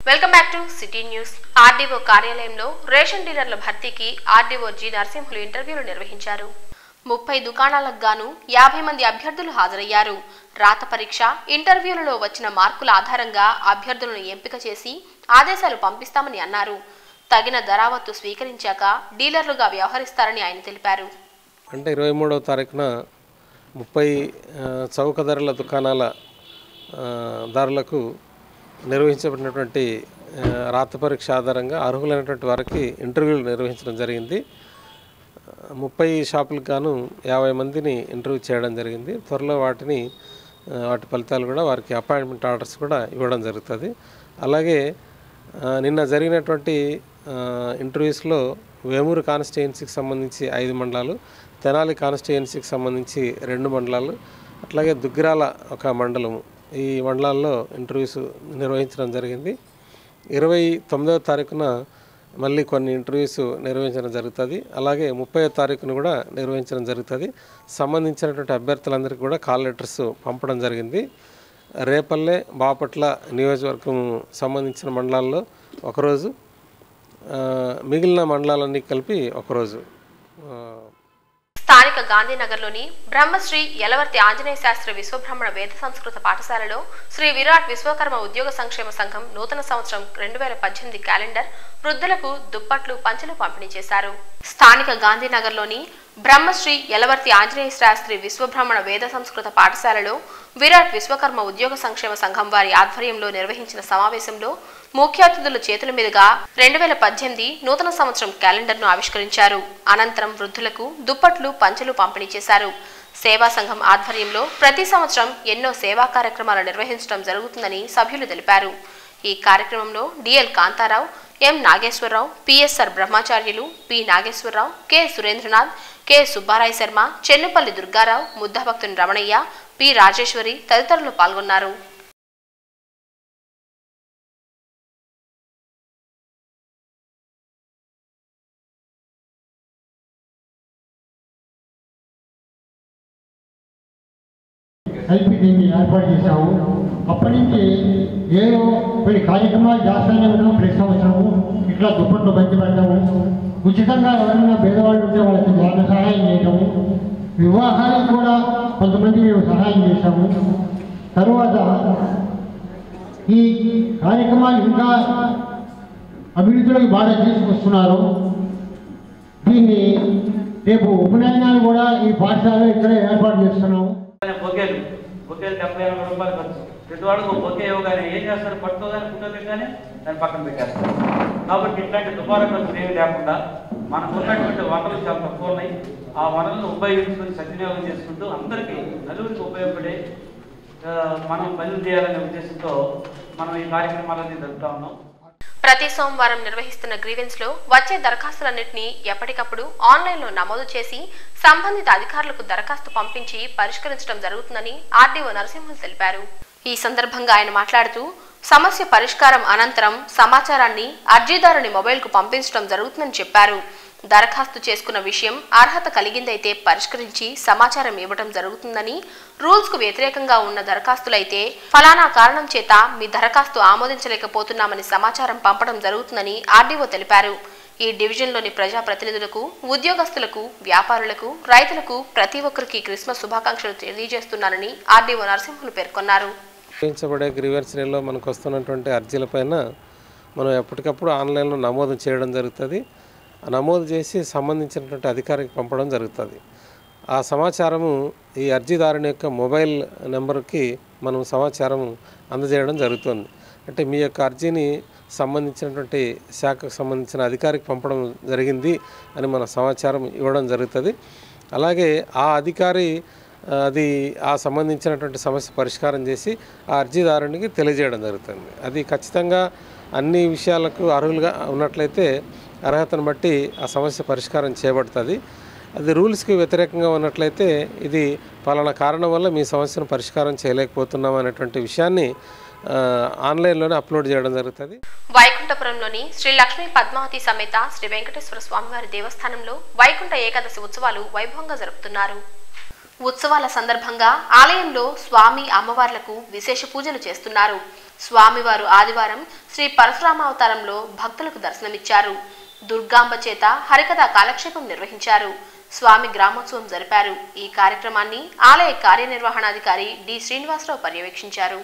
welcome back to city news RDO కార్యాలయంలో ration డీలర్ల భర్తీకి ఆర్డీఓ జి నరసింహులు ఇంటర్వ్యూలు నిర్వహించారు ముప్పై దుకాణాలకు గాను యాభై మంది అభ్యర్థులు హాజరయ్యారు రాత పరీక్ష ఇంటర్వ్యూలలో వచ్చిన మార్కుల ఆధారంగా అభ్యర్థులను ఎంపిక చేసి ఆదేశాలు పంపిస్తామని అన్నారు తగిన ధరావత్తు స్వీకరించాక డీలర్లుగా వ్యవహరిస్తారని ఆయన తెలిపారు అంటే ఇరవై మూడవ తారీఖున ముప్పై ఆ, చౌక ధరల దుకాణాల ఆ, దారులకు నిర్వహించబడినటువంటి ఆ, రాత పరీక్ష ఆధారంగా అర్హులైనటువంటి వారికి ఇంటర్వ్యూలు నిర్వహించడం జరిగింది ఆ, ముప్పై షాపులకు గాను యాభై మందిని ఇంటర్వ్యూ చేయడం జరిగింది త్వరలో వాటిని ఆ, వాటి ఫలితాలు కూడా వారికి అపాయింట్మెంట్ ఆర్డర్స్ కూడా ఇవ్వడం జరుగుతుంది అలాగే ఆ, నిన్న జరిగినటువంటి ఆ, ఇంటర్వ్యూస్లో వేమూరు కాన్స్టిట్యుయెన్సీకి సంబంధించి ఐదు మండలాలు తెనాలి కాన్స్టిట్యుయెన్సీకి సంబంధించి రెండు మండలాలు అట్లాగే దుగ్గిరాల ఒక మండలము ఈ మండలాల్లో ఇంటర్వ్యూస్ నిర్వహించడం జరిగింది ఇరవై తొమ్మిదవ తారీఖున మళ్ళీ కొన్ని ఇంటర్వ్యూస్ నిర్వహించడం జరుగుతుంది అలాగే ముప్పై తారీఖున కూడా నిర్వహించడం జరుగుతుంది సంబంధించినటువంటి అభ్యర్థులందరికీ కూడా కాల్ లెటర్స్ పంపడం జరిగింది రేపల్లె బాపట్ల నియోజకవర్గం సంబంధించిన మండలాల్లో ఒకరోజు ఆ, మిగిలిన మండలాలన్నీ కలిపి ఒకరోజు ఆ, స్థానిక గాంధీనగర్లోని బ్రహ్మశ్రీ యలవర్తి ఆంజనేయ శాస్త్రి విశ్వబ్రహ్మణ వేద సంస్కృత పాఠశాలలో శ్రీ విరాట్ విశ్వకర్మ ఉద్యోగ సంక్షేమ సంఘం నూతన సంవత్సరం రెండు వేల పద్దెనిమిది క్యాలెండర్ వృద్ధులకు దుప్పట్లు పంచెలు పంపిణీ చేశారు స్థానిక గాంధీనగర్లోని బ్రహ్మశ్రీ యలవర్తి ఆంజనేయ శాస్త్రి విశ్వబ్రహ్మణ వేద సంస్కృత పాఠశాలలో విరాట్ విశ్వకర్మ ఉద్యోగ సంక్షేమ సంఘం వారి ఆధ్వర్యంలో నిర్వహించిన సమావేశంలో ముఖ్య అతిథుల చేతుల మీదుగా రెండు వేల పద్దెనిమిది నూతన సంవత్సరం క్యాలెండర్ను ఆవిష్కరించారు అనంతరం వృద్ధులకు దుప్పట్లు పంచెలు పంపిణీ చేశారు సేవా సంఘం ఆధ్వర్యంలో ప్రతి సంవత్సరం ఎన్నో సేవా కార్యక్రమాలు నిర్వహించడం జరుగుతుందని సభ్యులు తెలిపారు ఈ కార్యక్రమంలో DL Kantharao M Nageswararao PSR Brahmacharyulu P Nageswararao K Surendranath K Subbaraya Sarma Chennupalli Durgarao Muddabhakthuni Ramanaiah P Rajeswari తదితరులు పాల్గొన్నారు కలిపి దీన్ని ఏర్పాటు చేశాము అప్పటి నుంచి ఏదో కొన్ని కార్యక్రమాలు చేస్తూనే ఉన్నాం ప్రతి సంవత్సరము ఇట్లా దుప్పట్లు పంచిపెట్టడము ఉచితంగా ఎవరైనా పేదవాళ్ళు ఉంటే వాళ్ళకి ధన సహాయం చేయటము వివాహానికి కూడా కొంతమంది మేము సహాయం చేశాము తరువాత ఈ కార్యక్రమాలు ఇంకా అభివృద్ధిలోకి బాగా తీసుకొస్తున్నారు దీన్ని రేపు ఉపనయనాలు కూడా ఈ పాఠశాలలో ఇక్కడే ఏర్పాటు చేస్తున్నాము అనే బొకేలు బొకేలు డెబ్బై ఎనభై రూపాయలు ఖర్చు పెద్దవాళ్ళకు ఒక బొకే ఇవ్వగానే ఏం చేస్తారు పట్టుకోగానే ఫోటో పెట్టగానే దాన్ని పక్కన పెట్టేస్తారు కాబట్టి ఇట్లాంటి దుబారా ఖర్చులు ఏమి లేకుండా మనకు ఉన్నటువంటి వనరులు చాలా తక్కువ ఉన్నాయి ఆ వనరులను ఉపయోగించుకొని సద్వినియోగం చేసుకుంటూ అందరికీ నలుగురికి ఉపయోగపడే ఆ, మనం పనులు చేయాలనే ఉద్దేశంతో మనం ఈ కార్యక్రమాలన్నీ జరుపుతా ఉన్నాం ప్రతి సోమవారం నిర్వహిస్తున్న గ్రీవెన్స్ లో వచ్చే దరఖాస్తులన్నింటినీ ఎప్పటికప్పుడు ఆన్లైన్ లో నమోదు చేసి సంబంధిత అధికారులకు దరఖాస్తు పంపించి పరిష్కరించడం జరుగుతుందని ఆర్డీఓ నరసింహులు తెలిపారు ఈ సందర్భంగా ఆయన మాట్లాడుతూ సమస్య పరిష్కారం అనంతరం సమాచారాన్ని అర్జీదారుని మొబైల్కు పంపించడం జరుగుతుందని చెప్పారు దరఖాస్తు చేసుకున్న విషయం అర్హత కలిగిందైతే పరిష్కరించి సమాచారం ఇవ్వడం జరుగుతుందని రూల్స్ కు వ్యతిరేకంగా ఉన్న దరఖాస్తులైతే ఫలానా కారణం చేత మీ దరఖాస్తు ఆమోదించలేకపోతున్నామని సమాచారం పంపడం జరుగుతుందని ఆర్డీఓ తెలిపారు ఈ డివిజన్లోని ప్రజాప్రతినిధులకు ఉద్యోగస్తులకు వ్యాపారులకు రైతులకు ప్రతి ఒక్కరికి క్రిస్మస్ శుభాకాంక్షలు తెలియజేస్తున్నానని ఆర్డీఓ నరసింహులు పేర్కొన్నారు నిర్వహించబడే గ్రీవెన్స్ నెలలో మనకు వస్తున్నటువంటి అర్జీలపైన మనం ఎప్పటికప్పుడు ఆన్లైన్లో నమోదు చేయడం జరుగుతుంది ఆ నమోదు చేసి సంబంధించినటువంటి అధికారికి పంపడం జరుగుతుంది ఆ సమాచారము ఈ అర్జీదారుని యొక్క మొబైల్ నెంబర్కి మనం సమాచారం అందజేయడం జరుగుతుంది అంటే మీ యొక్క అర్జీని సంబంధించినటువంటి శాఖకు సంబంధించిన అధికారికి పంపడం జరిగింది అని మన సమాచారం ఇవ్వడం జరుగుతుంది అలాగే ఆ అధికారి ఆ, అది ఆ సంబంధించినటువంటి సమస్య పరిష్కారం చేసి ఆ అర్జీదారునికి తెలియజేయడం జరుగుతుంది అది ఖచ్చితంగా అన్ని విషయాలకు అర్హులుగా ఉన్నట్లయితే అర్హతను బట్టి ఆ సమస్య పరిష్కారం చేయబడుతుంది అది రూల్స్కి వ్యతిరేకంగా ఉన్నట్లయితే ఇది పలానా కారణం వల్ల మీ సమస్యను పరిష్కారం చేయలేకపోతున్నాం అనేటువంటి విషయాన్ని ఆ, ఆన్లైన్లోనే అప్లోడ్ చేయడం జరుగుతుంది వైకుంఠపురంలోని శ్రీ లక్ష్మీ పద్మావతి సమేత శ్రీ వెంకటేశ్వర స్వామివారి దేవస్థానంలో వైకుంఠ ఏకాదశి ఉత్సవాలు వైభవంగా జరుపుతున్నారు ఉత్సవాల సందర్భంగా ఆలయంలో స్వామి అమ్మవార్లకు విశేష పూజలు చేస్తున్నారు స్వామివారు ఆదివారం శ్రీ పరశురామావతారంలో భక్తులకు దర్శనమిచ్చారు దుర్గాంబ చేత హరికథ కాలక్షేపం నిర్వహించారు స్వామి గ్రామోత్సవం జరిపారు ఈ కార్యక్రమాన్ని ఆలయ కార్యనిర్వహణాధికారి డి శ్రీనివాసరావు పర్యవేక్షించారు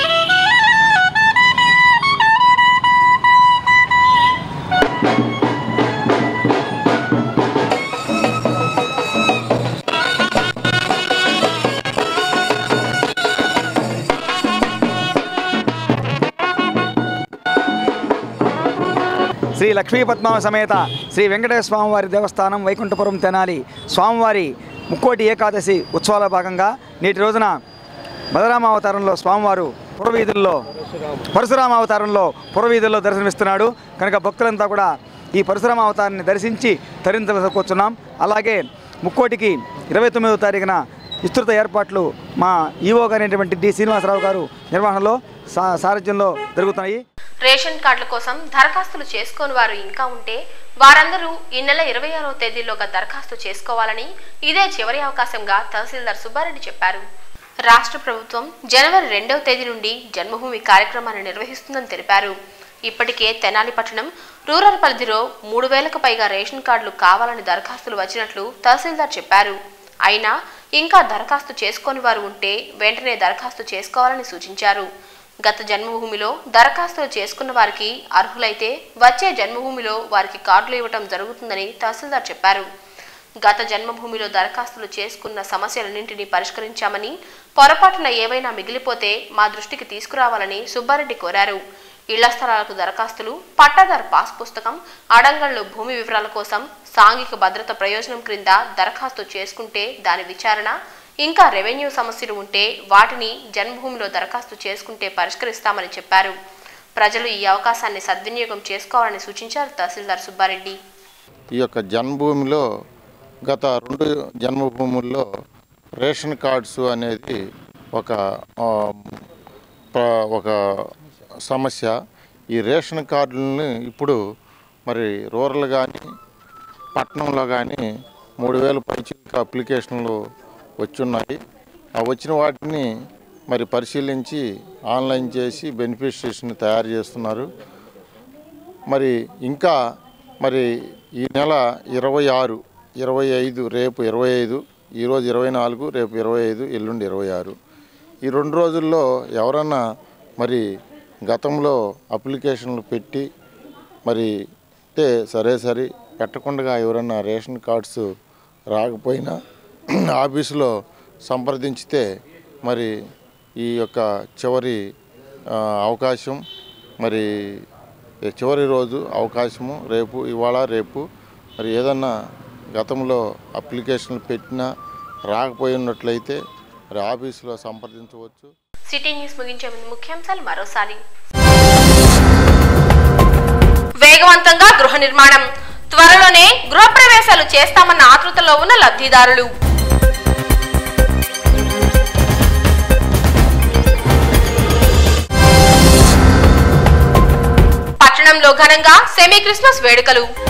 శ్రీ లక్ష్మీ పద్మావ సమేత శ్రీ వెంకటేశ్వర స్వామివారి దేవస్థానం వైకుంఠపురం తెనాలి స్వామివారి ముక్కోటి ఏకాదశి ఉత్సవాల భాగంగా నేటి రోజున బలరామ అవతారంలో స్వామివారు పురవీధుల్లో పరశురామ అవతారంలో పురవీధుల్లో దర్శనమిస్తున్నాడు కనుక భక్తులంతా కూడా ఈ పరశురామ అవతారాన్ని దర్శించి తరించవచ్చున్నాం అలాగే ముక్కోటికి ఇరవై తొమ్మిదవ తారీఖున విస్తృత ఏర్పాట్లు మా ఈవో గారైనటువంటి డి శ్రీనివాసరావు గారు నిర్వహణలో సా సారథ్యంలో జరుగుతున్నాయి రేషన్ కార్డుల కోసం దరఖాస్తులు చేసుకోని వారు ఇంకా ఉంటే వారందరూ ఈ నెల ఇరవై ఆరవ తేదీలోగా దరఖాస్తు చేసుకోవాలని ఇదే చివరి అవకాశంగా తహసీల్దార్ సుబ్బారెడ్డి చెప్పారు రాష్ట్ర ప్రభుత్వం జనవరి రెండవ తేదీ నుండి జన్మభూమి కార్యక్రమాన్ని నిర్వహిస్తుందని తెలిపారు ఇప్పటికే తెనాలి పట్టణం రూరల్ పరిధిలో మూడు వేలకు పైగా రేషన్ కార్డులు కావాలని దరఖాస్తులు వచ్చినట్లు తహసీల్దార్ చెప్పారు అయినా ఇంకా దరఖాస్తు చేసుకోని వారు ఉంటే వెంటనే దరఖాస్తు చేసుకోవాలని సూచించారు గత జన్మభూమిలో దరఖాస్తులు చేసుకున్న వారికి అర్హులైతే వచ్చే జన్మభూమిలో వారికి కార్డులు ఇవ్వటం జరుగుతుందని తహసీల్దార్ చెప్పారు గత జన్మభూమిలో దరఖాస్తులు చేసుకున్న సమస్యలన్నింటినీ పరిష్కరించామని పొరపాటున ఏవైనా మిగిలిపోతే మా దృష్టికి తీసుకురావాలని సుబ్బారెడ్డి కోరారు ఇళ్ల స్థలాలకు దరఖాస్తులు పట్టాదారు పాస్ పుస్తకం అడంగల్లో భూమి వివరాల కోసం సాంఘిక భద్రత ప్రయోజనం క్రింద దరఖాస్తు చేసుకుంటే దాని విచారణ ఇంకా రెవెన్యూ సమస్యలు ఉంటే వాటిని జన్మభూమిలో దరఖాస్తు చేసుకుంటే పరిష్కరిస్తామని చెప్పారు ప్రజలు ఈ అవకాశాన్ని సద్వినియోగం చేసుకోవాలని సూచించారు తహసీల్దార్ సుబ్బారెడ్డి ఈ యొక్క జన్మభూమిలో గత రెండు జన్మభూముల్లో రేషన్ కార్డ్స్ అనేది ఒక ఆ, ప్ర- ఒక సమస్య ఈ రేషన్ కార్డులని ఇప్పుడు మరి రూరల్ కానీ పట్టణంలో కానీ మూడు వేల పైచిక అప్లికేషన్లు వచ్చున్నాయి ఆ వచ్చిన వాటిని మరి పరిశీలించి ఆన్లైన్ చేసి బెనిఫిషరీస్ని తయారు చేస్తున్నారు మరి ఇంకా మరి ఈ నెల ఇరవై ఆరు ఇరవై ఐదు రేపు ఇరవై ఐదు ఈరోజు ఇరవై నాలుగు రేపు ఇరవై ఐదు ఎల్లుండి ఇరవై ఆరు ఈ రెండు రోజుల్లో ఎవరన్నా మరి గతంలో అప్లికేషన్లు పెట్టి మరి అంటే సరే సరే పెట్టకుండా ఎవరన్నా రేషన్ కార్డ్స్ రాకపోయినా ఆఫీసులో సంప్రదించితే మరి ఈ యొక్క చివరి ఆ, అవకాశం మరి ఈ చివరి రోజు అవకాశము రేపు ఇవాళ రేపు మరి ఏదన్నా గతంలో అప్లికేషన్లు పెట్టినా రాకపోయినట్లయితే మరి ఆఫీసులో సంప్రదించవచ్చు సిటీ న్యూస్ ముగించే ముందు ముఖ్యాంశాలు మరోసారి వేగవంతంగా గృహ నిర్మాణం త్వరలోనే గృహప్రవేశాలు చేస్తామన్న ఆతృతలో ఉన్న లబ్ధిదారులు పట్టణంలో ఘనంగా సెమీ క్రిస్మస్ వేడుకలు